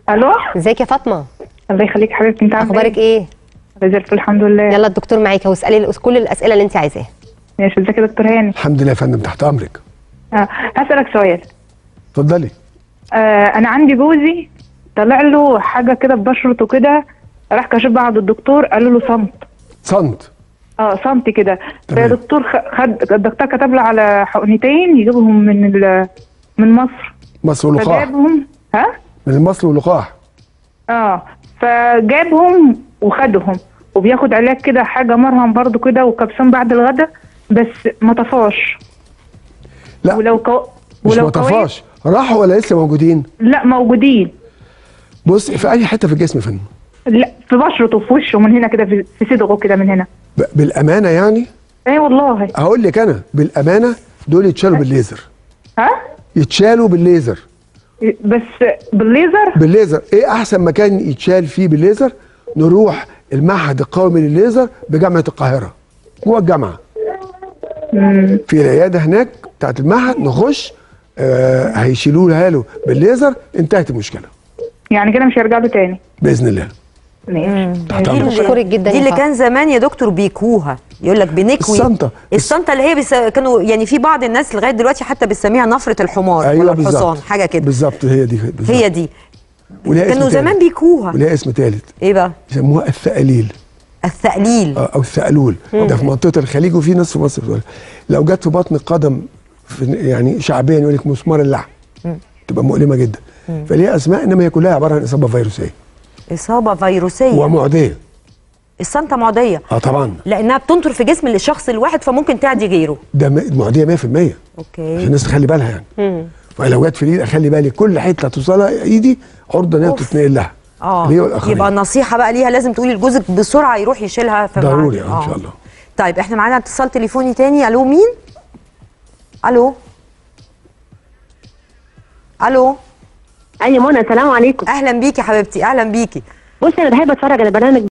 الو ازيك يا فاطمه الله يخليك حبيبتي انت عامله اخبارك ايه ايه زي الفل الحمد لله يلا الدكتور معاكي واسالي الأس- كل الاسئله اللي انت عايزاها ماشي ازيك يا دكتور هاني الحمد لله يا فندم تحت امرك آه. هسألك سؤال اتفضلي آه انا عندي جوزي طلع له حاجه كده ببشرته كده راح كشف بقى عند الدكتور قالوا له صمت صمت اه صمت كده تمام. فالدكتور خ- خد الدكتور كتب له على حقنتين يجيبهم من ال... من مصر مصر ولقاح فجابهم ها من المصل واللقاح اه فجابهم وخدهم وبياخد علاج كده حاجه مرهم برضو كده وكبسون بعد الغداء بس ما طفاش لا ولو كو... مش ولو ما كويس- طفاش راحوا ولا لسه موجودين لا موجودين بص في اي حته في الجسم يا فندم لا في بشرته في وشه من هنا كده في في صدغه كده من هنا ب- بالامانه يعني اي والله هقول لك انا بالامانه دول يتشالوا بالليزر ها يتشالوا بالليزر بس بالليزر بالليزر ايه احسن مكان يتشال فيه بالليزر نروح المعهد القومي للليزر بجامعه القاهره جوه الجامعه في العياده هناك بتاعت المعهد نخش آه هيشيلوها له بالليزر انتهت المشكله يعني كده مش هيرجع له تاني باذن الله ماشي تحت دي امرك اللي- بشكرك جدا دي يا اللي فاطمة. كان زمان يا دكتور بيكوها يقول لك بنكوي الصنطة. الصنطه اللي هي بس كانوا يعني في بعض الناس لغايه دلوقتي حتى بتسميها نفره الحمار ايوه ولا بالظبط الحصان حاجه كده بالظبط هي دي بالظبط. هي دي وليها اسم كانوا تالت. زمان بيكوها وليها اسم ثالث ايه بقى يسموها الثقاليل الثقليل آه، او الثقلول ده في منطقه الخليج وفي ناس في مصر بتقول لو جت في بطن القدم في يعني شعبيا يقول لك مسمار اللحم تبقى مؤلمه جدا فليها اسماء انما هي كلها عباره عن اصابه فيروسيه اصابه فيروسيه ومعديه الصنطه معديه اه طبعا لانها بتنطر في جسم الشخص الواحد فممكن تعدي غيره ده م- معديه 100% عشان اوكي الناس تخلي بالها يعني فلو جت في الايد اخلي بالي كل حته توصلها ايدي عرضه انها أوف. تتنقل لها اه ليه والاخرين يبقى النصيحه بقى ليها لازم تقولي لجوزك بسرعه يروح يشيلها في ضروري ميعاد. آه، ان شاء الله طيب احنا معانا اتصال تليفوني تاني الو مين الو الو اي منى السلام عليكم اهلا بيكي يا حبيبتي اهلا بيكي بصي انا بحب اتفرج على برنامج